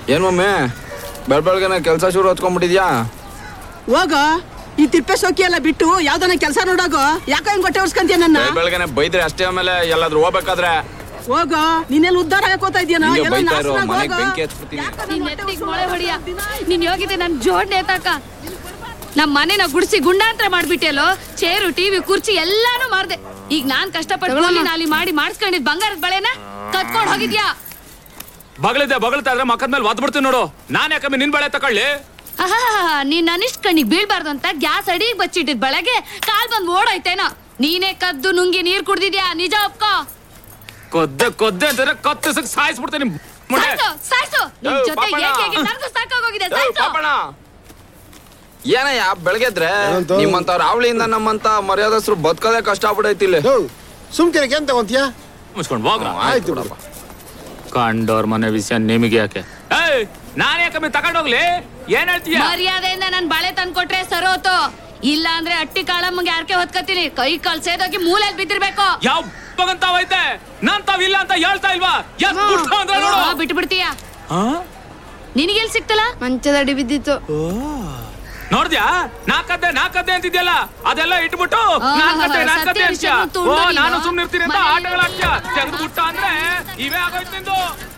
ಏನ್ ಮಮ್ಮಿ ಬೆಳ್ ಬೆಳಗ್ಗೆನೆ ಕೆಲಸ ಶುರು ಹೊತ್ಕೊಂಡ್ಬಿಟ್ಟಿದ್ಯಾ ಹೋಗೋ ಈ ತಿಪ್ಪೆ ಸೋಕಿ ಎಲ್ಲ ಬಿಟ್ಟು ಯಾವ್ದನ ಕೆಲಸ ನೋಡೋಗೋ ಯಾಕೋ ಹಿಂಗ್ ಹೊಟ್ಟೆ ಉರ್ಸ್ಕೊಂತೀಯ ನನ್ನ ಬೆಳ್ ಬೆಳಗ್ಗೆನೆ ಬೈದ್ರೆ ಅಷ್ಟೇ ಆಮೇಲೆ ಎಲ್ಲಾದ್ರೂ ಹೋಗ್ಬೇಕಾದ್ರೆ ಹೋಗೋ ನೀನೆಲ್ಲ ಉದ್ಧಾರ ಆಗಕ್ ಹೋಗ್ತಾ ಇದೆಯೇನೋ ಹಿಂಗೆ ಎಲ್ಲ ಬೈತಾ ಇರು, ನಾಶನಾಗ್ ಮನೆಗ್ ಹೋಗೋ. ಬೆಂಕಿ ಹಚ್ಬಿಡ್ತೀನಿ. ಯಾಕೋ ನನ್ ನಿನ್ ಹೊಟ್ಟೆ ಎತ್ತಿಗ್ ಉರ್ಸ್ಕೊಂಡ್ ಮೊಳೆ ಹೊಡಿಯ ದಿನ ನೀನ್ ಹೋಗಿದ್ದೆ ನನ್ ಜೋಡ್ ನೇತಾಕ ನಮ್ ಮನೆನ ಗುಡ್ಸಿ ಗುಂಡಾಂತರ ಮಾಡ್ಬಿಟ್ಟೆಲ್ಲೋ ಚೇರು ಟಿವಿ ಕುರ್ಚಿ ಎಲ್ಲಾನು ಮಾರ್ದೆ ಈಗ ನಾನ್ ಕಷ್ಟಪಟ್ಟು ಕೂಲಿ ನಾಲಿ ಮಾಡಿ ಮಾಡಿಸ್ಕೊಂಡಿದ್ ಬಂಗಾರದ ಬಳೆನ ಕತ್ಕೊಂಡ್ ಹೋಗಿದ್ಯಾ ಬಗಳಿದ್ದೆ ಬಗಳ್ತಾ ಇದ್ರೆ ಮಕ್ಕದ ಮೇಲೆ ಒದ್ ಬಿಡ್ತೀನಿ ನೋಡು ನಾನ್ ಯಾಕಮ್ಮೆ ನಿನ್ ಬಳೆ ತಕೊಳ್ಳಿ ಆಹಾಹಾಹಾ, ನೀನ್ ಅನಿಷ್ಟ್ ಕಣ್ಣಿಗ್ ಬೀಳ್ಬಾರ್ದು ಅಂತ ಗ್ಯಾಸ್ ಅಡಿಗ್ ಬಚ್ಚಿಟ್ಟಿದ್ ಬೆಳಗ್ಗೆ ಕಾಲ್ ಬಂದ್ ಓಡೋಯ್ತೇನೋ ನೀನೇ ಕದ್ದು ನುಂಗಿ ನೀರ್ ಕುಡ್ದಿದ್ಯಾ ನಿಜ ಒಪ್ಕೋ ಕೊದ್ದೆ ಕೊದ್ದೆ ಅಂತಂದ್ರೆ ಕತ್ತಿಸಕ್ ಸಾಯಿಸ್ಬಿಡ್ತೀನಿ ಮುಂಡೆ ಸಾಯ್ಸು ಸಾಯ್ಸು ನಿನ್ ಏ, ಜೊತೆ ಪಾಪಣ್ಣ. ಏಕೆ ಏಕೆ ನನಗೂ ಸಾಕಾಗೋಗಿದೆ ಏ, ಸಾಯ್ಸು ಪಾಪಣ್ಣ ಏನಯ್ಯ ಬೆಳಗ್ಗೆದ್ರೆ ಏನಂತ? ನಿಮ್ಮಂತ ರಾವಳಿಯಿಂದ ನಮ್ಮಂತ ಮರ್ಯಾದಸ್ರು ಬದುಕೋದೇ ಕಷ್ಟ ಆಗ್ಬಿಡೈತಿ ಇಲ್ಲಿ ಸುಮ್ಕಿನ ಏನ್ ತಗೊಂತೀಯ ಮುಚ್ಕೊಂಡ್ ಹೋಗ್ರ ಆಯ್ತು ಬಿಡಪ್ಪ ಕಂಡೋರ್ ಮನೆ ವಿಷಯ ನಿಮಗೆ ಯಾಕೆ ಏಯ್ ನಾನ್ ಯಾಕಮ್ಮೆ ತಗೊಂಡೋಗ್ಲಿ ಏನ್ ಹೇಳ್ತೀಯ ಮರ್ಯಾದೆಯಿಂದ ನನ್ ಬಳೆ ತಂದ್ಕೊಟ್ರೆ ಸರೋತು ಇಲ್ಲ ಅಂದ್ರೆ ಅಟ್ಟಿ ಕಾಳಮ್ಮಂಗೆ ಯಾರ್ಕೆ ಹೊತ್ಕತೀನಿ ಕೈ ಕಾಲ್ ಸೇದೋಗಿ ಮೂಲೆಯಲ್ಲಿ ಬಿದ್ದಿರ್ಬೇಕು ಯಾವ ಬಗಂತಾವೈತೆ ನಾನ್ ತಾವಿಲ್ಲ ಅಂತ ಹೇಳ್ತಾ ಇಲ್ವಾ ಯಾಕ್ ಬಿಟ್ಟು ಅಂದ್ರೆ ನೋಡು ಆ, ಬಿಟ್ಟು ಬಿಡ್ತೀಯ ಆ? ನಿನಗೆಲ್ ಸಿಕ್ತಲ್ಲ ಮಂಚದ ಅಡಿ ಬಿದ್ದಿತ್ತು ನೋಡ್ದ್ಯಾ ನಾಕದ್ದೆ ನಾಕದ್ದೆ ಅಂತಿದ್ಯಲ್ಲ ಅದೆಲ್ಲ ಇಟ್ಬಿಟ್ಟು ಆ, ನಾಲ್ಕದ್ದೆ ನಾಲ್ಕದ್ದೆ ಸತ್ಯ ಅಂತ್ಯ ವಿಷಯನೂ ತುಂಡು ಓ ನೀನು. ನಾನು ಸುಮ್ನಿರ್ತೀನಿ ಅಂತ ಮನೇಲಿ ಆಟಗಳಾಡ್ತೀಯ ಇರೋದು ತೆಗೆದು ಬಿಟ್ಟ ಅಂದ್ರೆ ಇವೇ ಆಗೋಯ್ತು ನಿಂದು